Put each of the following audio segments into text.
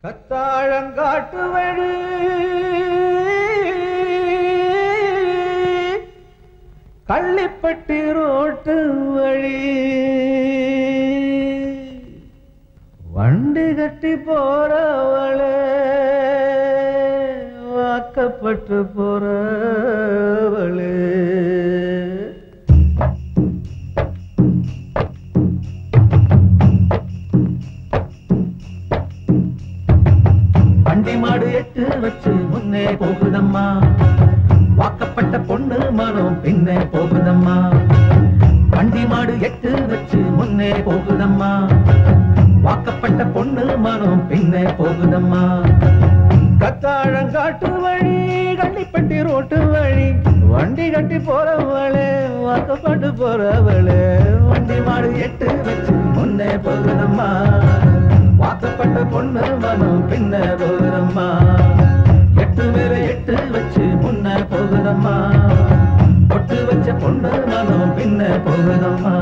கத்தாழங்காட்டு வழி கள்ளிப்பட்டி ரோட்டு வழி வண்டி கட்டி போறவளே வாக்கப்பட்டு போறவளே வண்டி மாடு எட்டு வச்சு முன்னே போகுதம்மா வாக்கப்பட்ட பொண்ணு மனம் பின்னே போகுதம்மா வண்டி மாடு எட்டு வச்சு முன்னே போகுதம்மா வாக்கப்பட்ட பொண்ணு மனம் பின்னே போகுதம்மா கத்தாழங்காட்டு வழி கள்ளிப்பட்டி ரோட்டு வழி வண்டி கட்டி போறவளே வாக்கப்பட்டு போறவளே வண்டி மாடு எட்டு வச்சு முன்னே போகுதம்மா வாக்கப்பட்ட பொண்ணு மனம் பின்ன போகுதம்மா எட்டு மேல எட்டு வச்சு முன்ன போகுதம்மா பொட்டு வச்ச பொண்ணு மனம் பின்ன போகுதம்மா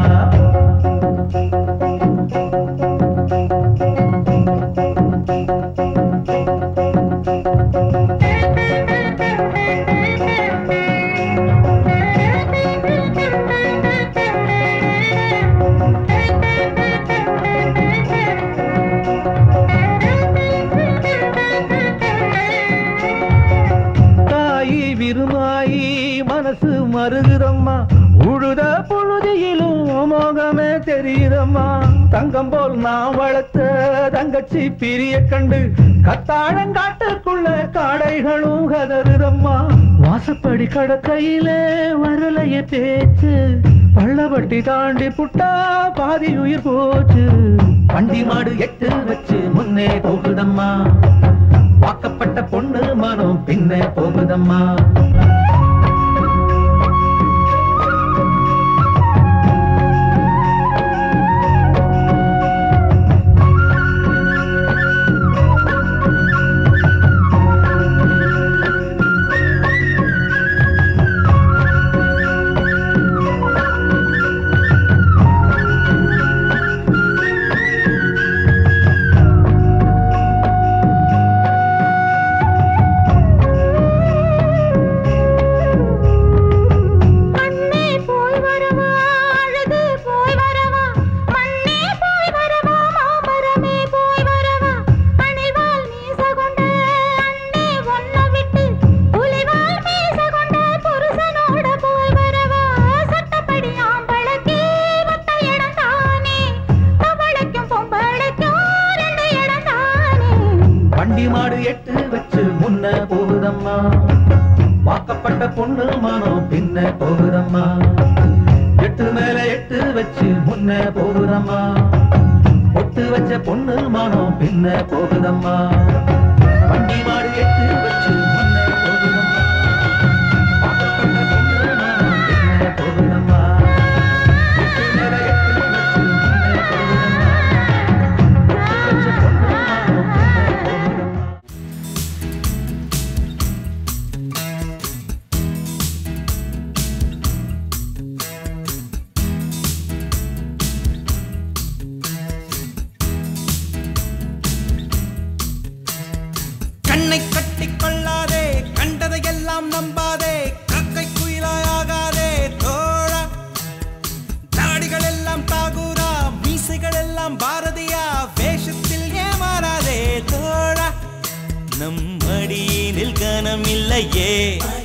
தாயி விருமாயி மனசு மருகுதம்மா உழுத புழுதியிலும் மோகமே தெரியுதம்மா தங்கம் போல் நான் வளர்த்த தங்கச்சி பிரிய கண்டு கத்தாழங்காட்டுக்குள்ள காடைகளும் கதறுதம்மா வாசப்படி கடக்கையிலே வரலைய பேச்சு பள்ளவட்டி தாண்டி புட்டா பாதி உயிர் போச்சு வண்டி மாடு எட்டு வச்சு முன்னே போகுதம்மா வாக்கப்பட்ட பொண்ணு மனம் பின்னே போகுதம்மா மண்ணே போய் வரவா அழகு போய் வரவா மண்ணே போய் வரவா மாமரமே போய் வரவா அணிவால் மீச கொண்ட அண்ணே ஒன்ன விட்டு புலிவால் மீச கொண்ட புருஷனோட போய் வரவா சட்டப்படி ஆம்பளைக்கு ஒத்த இடம் தானே அவளைக்கும் பொம்பளைக்கும் ரெண்டு இடம் தானே வண்டி மாடு எட்டு வச்சு முன்ன போகுதம்மா வாக்கப்பட்ட பொண்ணு மனம் பின்ன போகுதம்மா எட்டு மேல எட்டு வச்சு முன்ன போகுதம்மா பொட்டு வச்ச பொண்ணு மனம் பின்ன போகுதம்மா வண்டி மாடு எட்டு வச்சு முன்ன போகுதம்மா வாக்கப்பட்ட பொண்ணு மனம் பின்ன போகுதம்மா எட்டு மேல எட்டு வச்சு முன்ன போகுதம்மா பொட்டு வச்ச பொண்ணு மனம் பின்ன போகுதம்மா கண்ணை கட்டிக் கொள்ளாதே கண்டதையெல்லாம் நம்பாதே கக்கை குயிலாயாகாதே தோழா தாடிகள் எல்லாம் தாகூரா மீசைகள் எல்லாம் பாரதியா வேஷத்தில் ஏமாறாதே தோழா நம் மடியினில் கனம் இல்லையே